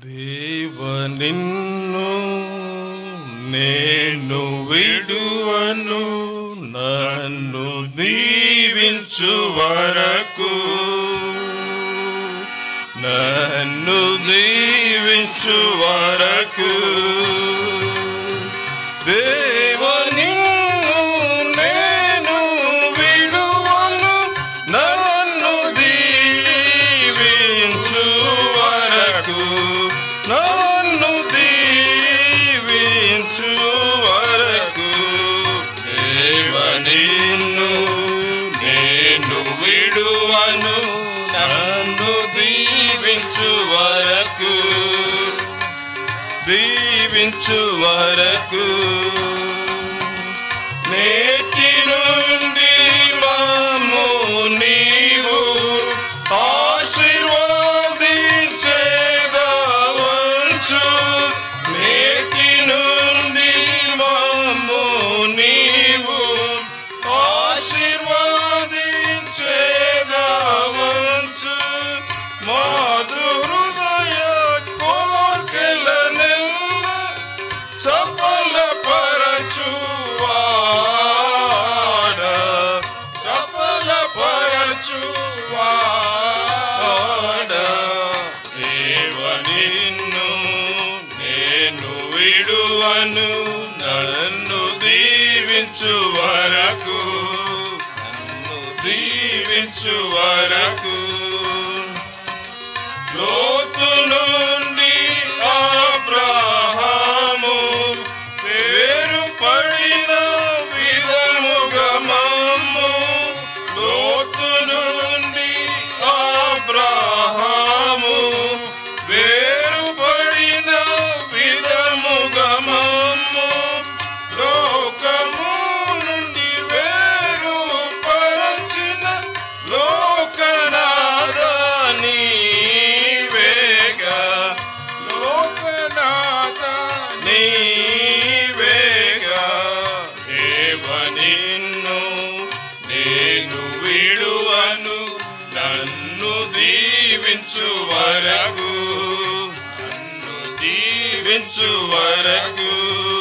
దేవ నిన్ను నేను విడువను నన్ను దీవించు వరకు నన్ను దీవించు వరకు దేవ నిన్ను నేను విడువను నన్ను దీవించు వరకు నన్ను దీవించు వరకు దేవ నిన్ను నేను విడువను నన్ను దీవించు వరకు దీవించు వరకు నేటి నుండి మాము నీవు ఆశీర్వాదించేదవంచు నేటి నుండి మాము నీవు ఆశీర్వాదించేదవంచు మాధు హృదయ కోర్కెలనెల్ల సఫల పరచువాడ సఫల పరచువాడ దేవ నిన్ను నేను విడువను నన్ను దీవించు వరకు నన్ను దీవించు వరకు లోతు నుండి అబ్రహాము పేరు పడిన విధముగా మమ్ము లోతు నుండి అబ్రహాము పేరు పడిన విధముగా మమ్ము లోకము నుండి వేరు పరచిన లోకనాథ నీవేగా లోకనాథ నీవేగా దేవ నిన్ను నేను విడువను నన్ను దీవించు వరకు నన్ను దీవించు వరకు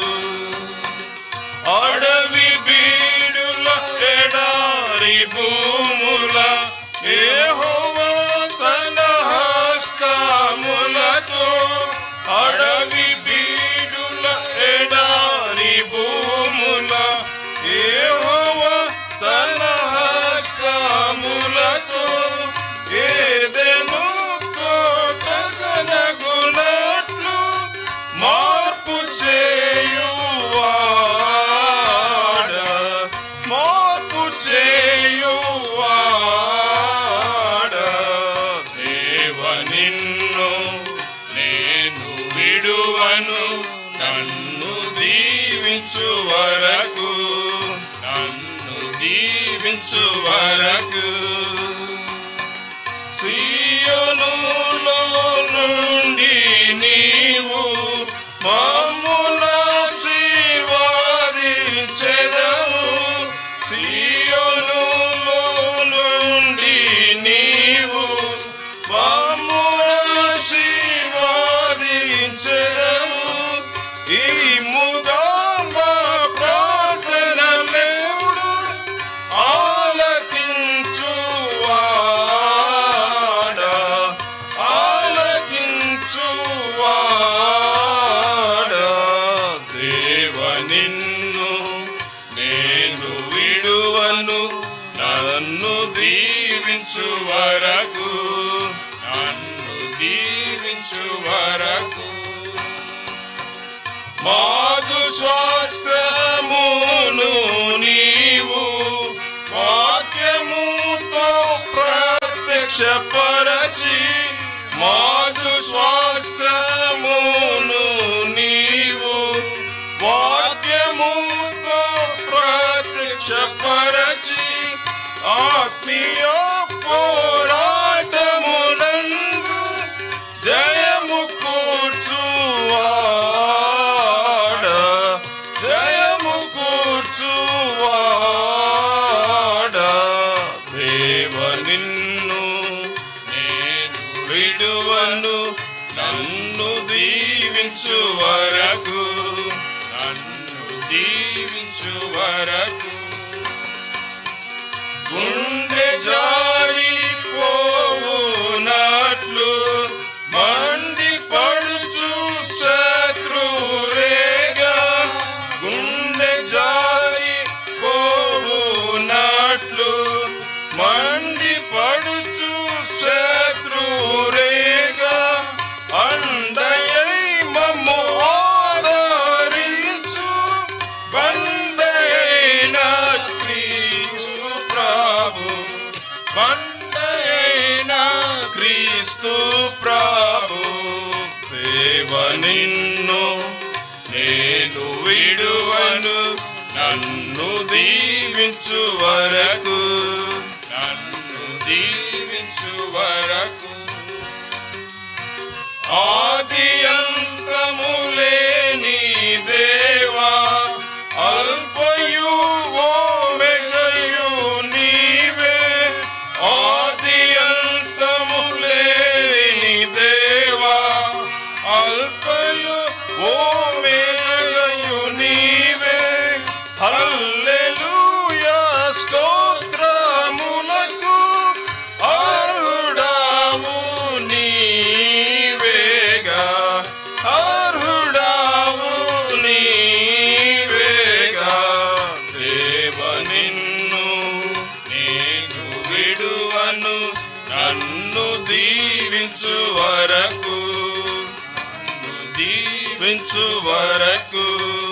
అడవి బీడుల ఎడారి భూముల యెహోవా తన హస్తములతో అడవి బీడుల ఎడారి భూముల యెహోవా తన హస్తములతో ఏదెను తోటగనగునట్లు మార్పు చేయువాడ మార్పు చేయువాడ దేవ నిన్ను నేను విడువను నన్ను దీవించు వరకు నన్ను దీవించు వరకు సియోనులో నుండి నీవు మమ్ముల శివాదించెదవు సియోనులో నుండి నీవు మమ్ముల శివాదించెదవు ఈ ముదాంబ ప్రార్థనలేవుడు ఆలకించువాడ ఆలకించువాడ దేవ నిన్ను నేను విడువను నన్ను దీవించు వరకు నన్ను దీవించు వరకు మాదు స్వాస్థ్యమును నీవు వాక్యముతో ప్రత్యక్షపరచి మాదు స్వాస్థ్యమును నీవు వాక్యముతో ప్రత్యక్షపరచి ఆత్మీయ పోరాటమునందు జయము కూర్చువాడ జయము కూర్చువాడ దేవ నిన్ను నేను విడువను నన్ను దీవించు వరకు నన్ను దీవించు వరకు గుండె జారి పోవునట్లు మండి పడుచు శత్రురేగా గుండె జారి పోవునట్లు మండి పడుచు శత్రురేగా అండయై మమ్ము ఆదరించు బండైన క్రీస్తు ప్రభు బండైన క్రీస్తు ప్రభు దేవ నిన్ను నేను విడువను నన్ను దీవించు వరకు నన్ను దీవించు వరకు ఆది అంతములేని దేవా అల్పయు ఓమెగయు నీవే ఆది అంతములేని దేవా అల్పయు ఓమెగయు నీవే హల్లెలూయా స్తోత్రములకు అరుడావు నీవేగా అరుడావు నీవేగా దేవ నిన్ను నేను విడువను నన్ను దీవించు వరకు నన్ను దీవించు వరకు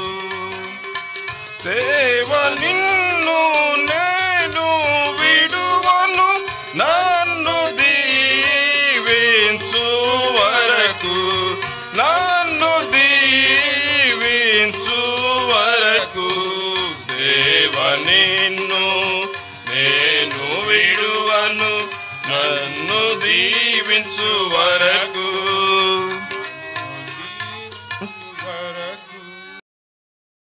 దేవ నిన్ను నేను విడువను నన్ను దీవించు వరకు నన్ను దీవించు వరకు దేవ నిన్ను నేను విడువను నన్ను దీవించు వరకు